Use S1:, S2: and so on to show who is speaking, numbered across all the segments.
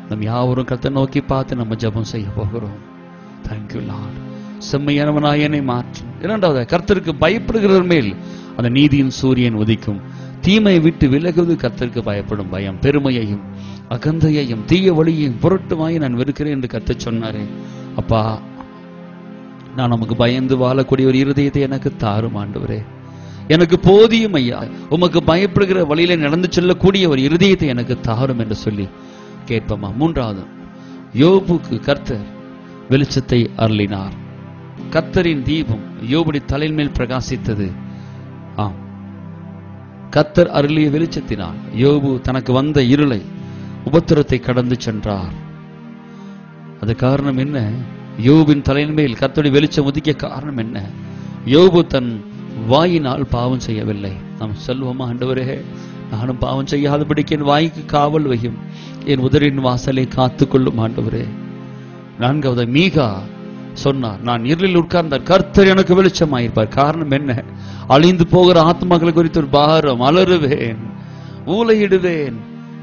S1: நம் யாவரும் கர்த்தர் நோக்கி பார்த்து நம்ம ஜெபம் செய்ய போகிறோம் தேங்க்யூ லார்ட் செம்மையானவனாய் என்னை மாற்றும் இரண்டாவது கர்த்தருக்கு பயப்படுகிறவர் மேல் அந்த நீதியின் சூரியன் உதிக்கும் தீமையை விட்டு விலகுவது கர்த்தருக்கு பயப்படும் பயம் பெருமையையும் அகந்தையையும் தீய வழியையும் புரட்டுமாய் நான் வெறுக்கிறேன் என்று கர்த்தர் சொன்னாரே அப்பா நான் நமக்கு பயந்து வாழக்கூடிய ஒரு இருதயத்தை எனக்கு தாரும் ஆண்டவரே எனக்கு போதியும் ஐயா உமக்கு பயப்படுகிற வழியில நடந்து செல்லக்கூடிய ஒரு இருதயத்தை எனக்கு தாரும் என்று சொல்லி கேட்போமா மூன்றாவது யோபுக்கு கர்த்தர் வெளிச்சத்தை அருளினார் கர்த்தரின் தீபம் யோபுடைய தலையின் மேல் பிரகாசித்தது ஆம் கர்த்தர் அருளிய வெளிச்சத்தினால் யோபு தனக்கு வந்த இருளை உபத்திரத்தை கடந்து சென்றார் அது காரணம் என்ன யோபின் தலையின் மேல் கர்த்தருடைய வெளிச்சம் உதிக்க காரணம் என்ன யோபு தன் வாயினால் பாவம் செய்யவில்லை நாம் சொல்வோமா ஆண்டவரே நானும் பாவம் செய்யாதபடிக்கு என் வாய்க்கு காவல் வையும் என் உதரின் வாசலை காத்துக்கொள்ளும் ஆண்டவரே நான்காவது மீகா சொன்னார் நான் இருளில் உட்கார்ந்த கர்த்தர் எனக்கு வெளிச்சமாயிருப்பார் காரணம் என்ன அழிந்து போகிற ஆத்மாக்கள் குறித்து ஒரு பாரம் அலறுவேன் ஊலையிடுவேன்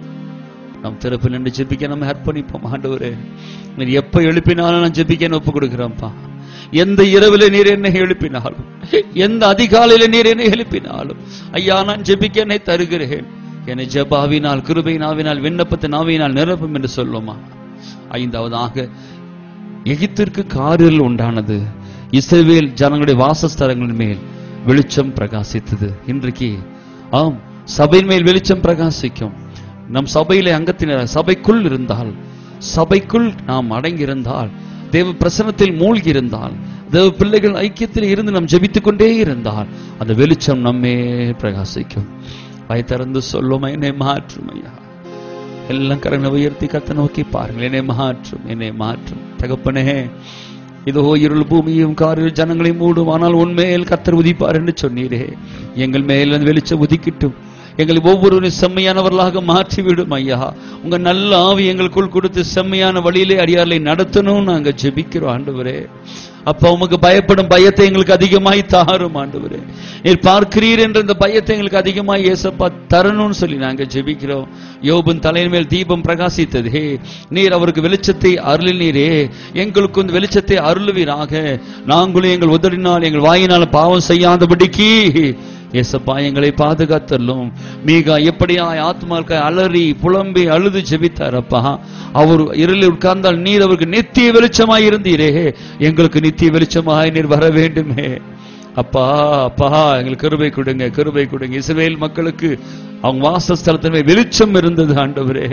S1: நம் திறப்பில் நின்று ஜெபிக்க நம்ம அர்ப்பணிப்போம் ஆண்டவரே நீர் எப்ப எழுப்பினாலும் நான் ஜெபிக்க ஒப்பு கொடுக்கிறேன்ப்பா எந்த இரவில நீர் என்னை எழுப்பினாலும் எந்த அதிகாலையில நீர் என்னை எழுப்பினாலும் ஐயா நான் ஜெபிக்க என்னை தருகிறேன் என்னை ஜெபாவினால் கிருபை நாவினால் விண்ணப்பத்தை நாவினால் நிரப்பும் என்று சொல்லுமா ஐந்தாவதாக எகிப்திற்கு காரில் உண்டானது இஸ்ரவேல் ஜனங்களுடைய வாசஸ்தலங்களின் மேல் வெளிச்சம் பிரகாசித்தது இன்றைக்கு ஆம் சபையின் மேல் வெளிச்சம் பிரகாசிக்கும் நம் சபையிலே அங்கத்தினர் சபைக்குள் இருந்தால் சபைக்குள் நாம் அடங்கி இருந்தால் தேவ பிரசனத்தில் மூழ்கி இருந்தால் தேவ பிள்ளைகள் ஐக்கியத்தில் இருந்து நாம் ஜெபித்துக் கொண்டே இருந்தால் அந்த வெளிச்சம் நம்மே பிரகாசிக்கும் வாய் திறந்து சொல்லும் என்னை மாற்றும் ஐயா எல்லாம் கரங்களை உயர்த்தி கத்த நோக்கி பாருங்கள் என்னை மாற்றும் என்னை மாற்றும் தகப்பனே இதோ இருள் பூமியும் காரில் ஜனங்களை மூடும் ஆனால் உண்மையில் கத்தர் உதிப்பார் என்று சொன்னீரே எங்கள் மேல் அந்த வெளிச்சம் உதிக்கட்டும் எங்களை ஒவ்வொருவரும் செம்மையானவர்களாக மாற்றி விடும் ஐயா உங்க நல்ல ஆவி எங்களுக்குள் கொடுத்து செம்மையான வழியிலே அடியார்களை நடத்தணும் நாங்க ஜெபிக்கிறோம் ஆண்டவரே அப்ப உமக்கு பயப்படும் பயத்தை எங்களுக்கு அதிகமாய் தாரும் ஆண்டவரே நீர் பார்க்கிறீர் என்ற இந்த பயத்தை எங்களுக்கு அதிகமாய் ஏசப்பா தரணும்னு சொல்லி நாங்க ஜெபிக்கிறோம் யோபின் தலையின் மேல் தீபம் பிரகாசித்ததே நீர் அவருக்கு வெளிச்சத்தை அருளினீரே எங்களுக்கு இந்த வெளிச்சத்தை அருளுவீராக நாங்களும் எங்கள் உதறினால் எங்கள் வாயினால் பாவம் செய்யாதபடிக்கு ஏசப்பா எங்களை பாதுகாத்தல்லும் மீகா எப்படியாய் ஆத்மாக்கள் அலறி புலம்பி அழுது ஜெபித்தாரப்பா அவர் இருளில் உட்கார்ந்தால் நீர் அவருக்கு நித்திய வெளிச்சமாய் இருந்தீரே எங்களுக்கு நித்திய வெளிச்சமாய் நீர் வர வேண்டுமே அப்பா அப்பா எங்களுக்கு கிருபை கொடுங்க கிருபை கொடுங்க இஸ்ரவேல் மக்களுக்கு அவங்க வாசஸ்தலத்தின் மேல் வெளிச்சம் இருந்தது ஆண்டவரே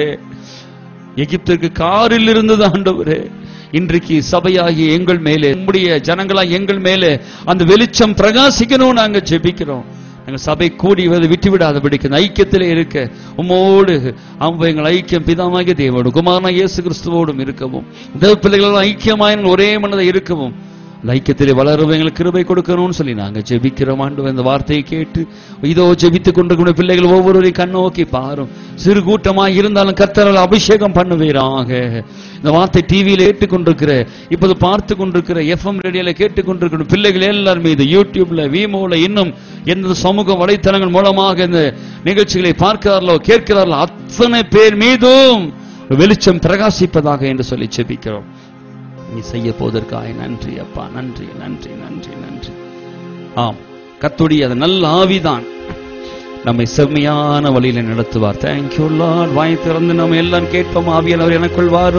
S1: எகிப்திற்கு காரில் இருந்தது ஆண்டவரே இன்றைக்கு சபையாகி எங்கள் மேலே நம்முடைய ஜனங்களா எங்கள் மேலே அந்த வெளிச்சம் பிரகாசிக்கணும் நாங்க ஜெபிக்கிறோம் எங்கள் சபை கூடி வந்து விட்டு விடாதபடிக்கு இந்த ஐக்கியத்திலே இருக்க உம்மோடு அவங்க எங்கள் ஐக்கியம் பிதாமாகிய தேவோடு குமாரனா இயேசு கிறிஸ்துவோடும் இருக்கவும் தேவ பிள்ளைகள் ஐக்கியமாய் ஒரே மனதை இருக்கவும் அந்த ஐக்கியத்திலே வளரவும் எங்களுக்கு கிருபை கொடுக்கணும்னு சொல்லி நாங்க ஜெபிக்கிறோம் ஆண்டு இந்த வார்த்தையை கேட்டு இதோ ஜெபித்துக் கொண்டிருக்கிற பிள்ளைகள் ஒவ்வொருவரையும் கண்ணோக்கி பாரும் சிறு கூட்டமாய் இருந்தாலும் கர்த்தரால் அபிஷேகம் பண்ணுவீராக இந்த வார்த்தை டிவியில கேட்டுக்கொண்டிருக்கிற இப்போது பார்த்து கொண்டிருக்கிற எஃப்எம் ரேடியோல கேட்டுக்கொண்டிருக்கிற பிள்ளைகள் எல்லார் மீது யூடியூப்ல வீமோல இன்னும் எந்த சமூக வலைத்தளங்கள் மூலமாக இந்த நிகழ்ச்சிகளை பார்க்கிறார்களோ கேட்கிறார்களோ அத்தனை பேர் மீதும் வெளிச்சம் பிரகாசிப்பதாக என்று சொல்லி ஜெபிக்கிறோம் நீ செய்ய போவதற்காக நன்றி அப்பா நன்றி நன்றி நன்றி நன்றி ஆம் கத்துடைய அது நல்ல ஆவிதான் நம்மை செம்மையான வழியில நடத்துவார் தேங்க்யூ லார்ட் வாய் திறந்து நம்ம எல்லாம் கேட்போம் ஆவியானவர் எனக்குள் வாரும்